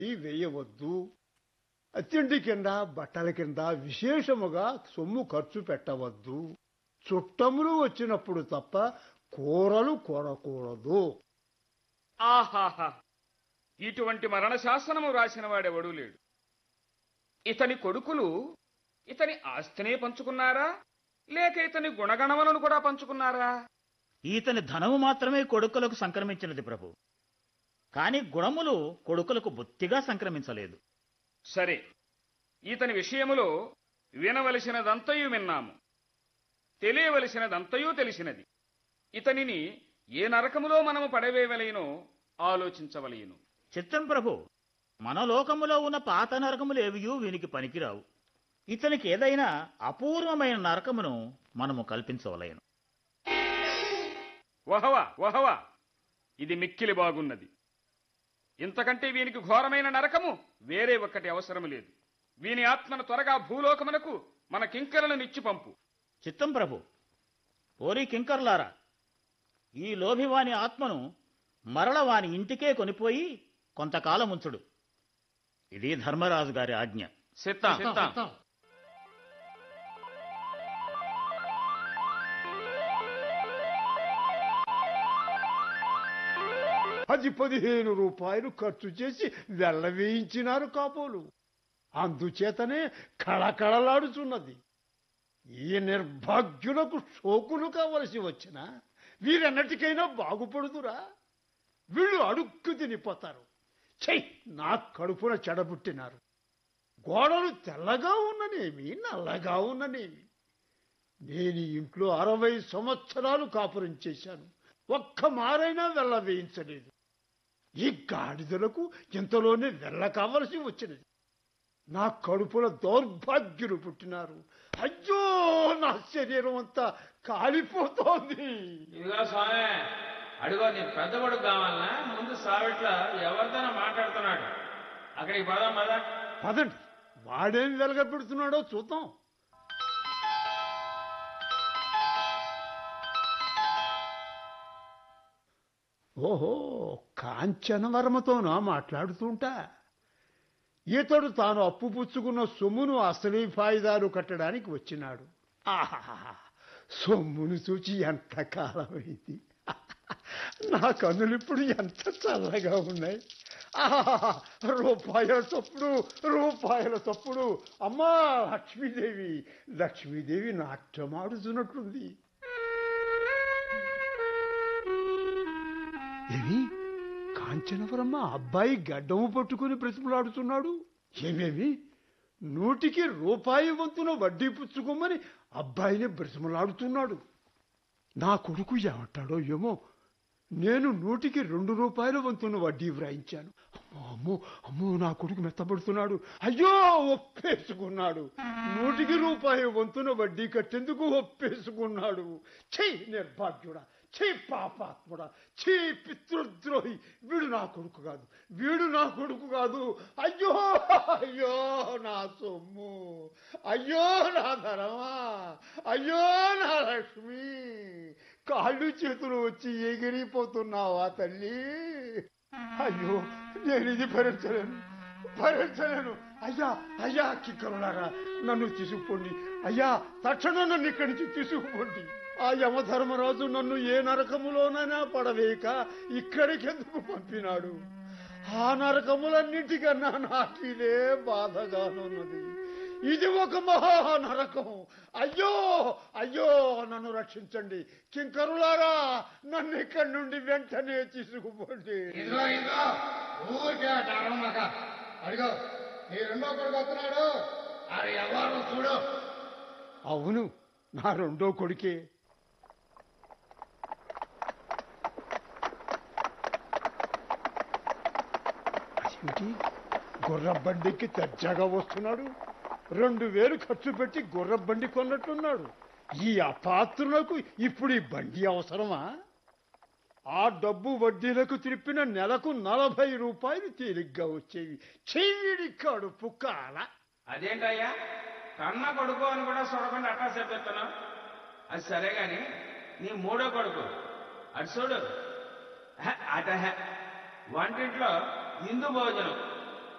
వేయవద్దు తిండి కింద బట్టల కింద విశేషముగా సొమ్ము ఖర్చు పెట్టవద్దు చుట్టములు వచ్చినప్పుడు తప్ప కూరలు కొనకూడదు ఆహాహా ఇటువంటి మరణ శాసనము రాసిన వాడెవడూ లేడు ఇతని కొడుకులు ఇతని ఆస్తినే పంచుకున్నారా లేక ఇతని గుణగణములను కూడా పంచుకున్నారా ఈతని ధనము మాత్రమే కొడుకులకు సంక్రమించినది ప్రభు కాని గుణములు కొడుకులకు బొత్తిగా సంక్రమించలేదు సరే ఇతని విషయములో వినవలసినదంతయు విన్నాము తెలియవలసినదంతయూ తెలిసినది ఇతనిని ఏ నరకములో మనము పడవేయవలేనో ఆలోచించవలేను చిత్తం ప్రభు మన లోకములో ఉన్న పాత నరకములు ఏవియూ వీనికి పనికిరావు ఇతనికి ఏదైనా అపూర్వమైన నరకమును మనము కల్పించవలేను వహవా వహవా ఇది మిక్కిలి బాగున్నది ఇంతకంటే వీనికి ఘోరమైన నరకము వేరే ఒక్కటి అవసరం లేదు వీని ఆత్మను త్వరగా భూలోకమునకు మన కింకరలను నిచ్చి పంపు చిత్తం ప్రభు ఓరి కింకర్లారా ఈ లోభివాని ఆత్మను మరల వాని ఇంటికే కొనిపోయి కొంతకాలం ఉంచుడు ఇది ధర్మరాజు గారి ఆజ్ఞ సిద్ధం సిద్ధం పది పదిహేను రూపాయలు ఖర్చు చేసి వెళ్ళవేయించినారు కాపోలు అందుచేతనే కళకళలాడుచున్నది ఈ నిర్భాగ్యులకు శోకులు కావలసి వచ్చిన వీరెన్నటికైనా బాగుపడుదురా వీళ్ళు అడుక్కు తినిపోతారు చెయ్యి నా కడుపున చెడబుట్టినారు గోడలు తెల్లగా ఉన్ననేమి నల్లగా ఉన్ననేమి నేను ఈ ఇంట్లో అరవై సంవత్సరాలు కాపురం చేశాను ఒక్క మారైనా వెళ్ళ వేయించలేదు ఈ గాడిదలకు ఇంతలోనే వెళ్ళ కావలసి వచ్చినది నా కడుపుల దౌర్భాగ్యులు పుట్టినారు అయ్యో నా శరీరం అంతా కాలిపోతోంది ఇదిగో స్వామి అడిగో నీ పెద్ద కొడుకు కావాలనా ముందు సావిట్లో ఎవరితోనో మాట్లాడుతున్నాడు అక్కడికి పోదాం పదా పదండి వాడేం వెలగబెడుతున్నాడో చూద్దాం ఓహో కాంచనవర్మతోనా మాట్లాడుతుంటా ఈతడు తాను అప్పు పుచ్చుకున్న సొమ్మును అసలీ ఫాయిదాలు కట్టడానికి వచ్చినాడు ఆహాహా సొమ్మును చూచి ఎంత కాలమైంది నా కన్నులు ఇప్పుడు ఎంత చల్లగా ఉన్నాయి ఆహాహా రూపాయల తప్పుడు రూపాయల తప్పుడు అమ్మా లక్ష్మీదేవి లక్ష్మీదేవి నాట్యమాడుతున్నట్లుంది ఏమి కాంచనవరమ్మ అబ్బాయి గడ్డము పట్టుకుని బ్రతిమలాడుతున్నాడు ఏమేమి నూటికి రూపాయి వంతున వడ్డీ పుచ్చుకోమని అబ్బాయిని బ్రతిమలాడుతున్నాడు నా కొడుకు ఏమంటాడో ఏమో నేను నూటికి రెండు రూపాయల వంతున వడ్డీ వ్రాయించాను అమ్మో అమ్మో అమ్మో నా కొడుకు మెత్తబడుతున్నాడు అయ్యో ఒప్పేసుకున్నాడు నూటికి రూపాయి వంతున వడ్డీ కట్టేందుకు ఒప్పేసుకున్నాడు చెయ్యి నిర్భాగ్యుడా ఛీ పాపాత్ముడా ఛీ పితృద్రోహి వీడు నా కొడుకు కాదు వీడు నా కొడుకు కాదు అయ్యో అయ్యో నా సొమ్ము అయ్యో నా ధనమా అయ్యో నా లక్ష్మి కాళ్ళు చేతులు వచ్చి ఎగిరిపోతున్నావా తల్లి అయ్యో నేను ఇది భరించలేను భరించలేను అయ్యా అయ్యా కిక్కరులారా నన్ను తీసుకుపోండి అయ్యా తక్షణం నన్ను ఇక్కడి నుంచి తీసుకుపోండి ఆ యమధర్మరాజు నన్ను ఏ నరకములోనైనా పడవేక ఇక్కడికెందుకు పంపినాడు ఆ నరకములన్నిటికన్నా నాకిదే బాధగానున్నది ఇది ఒక మహా నరకం అయ్యో అయ్యో నన్ను రక్షించండి కింకరులారా నన్ను ఇక్కడి నుండి వెంటనే తీసుకుపోండి ఇదిగో ఇదిగో ఊరికే అట అరవమాక అడిగో నీ రెండో కొడుకు వస్తున్నాడు అది ఎవరు చూడు అవును నా రెండో కొడుకే అదేమిటి గుర్రబండికి దర్జాగా వస్తున్నాడు రెండు వేలు ఖర్చు పెట్టి గుర్రబండి కొన్నట్టున్నాడు ఈ అపాత్రులకు ఇప్పుడు ఈ బండి అవసరమా ఆ డబ్బు వడ్డీలకు తిరిపిన నెలకు నలభై రూపాయలు తేలిగ్గా వచ్చేవి చెయ్యిడి కడుపు కాల అదేంటయ్యా కన్న కొడుకు అని కూడా చూడకుండా అట్టా చెప్పేస్తున్నావు అది సరే గాని నీ మూడో కొడుకు అటు చూడు హ, అట హ. వంటింట్లో ఇందు భోజనం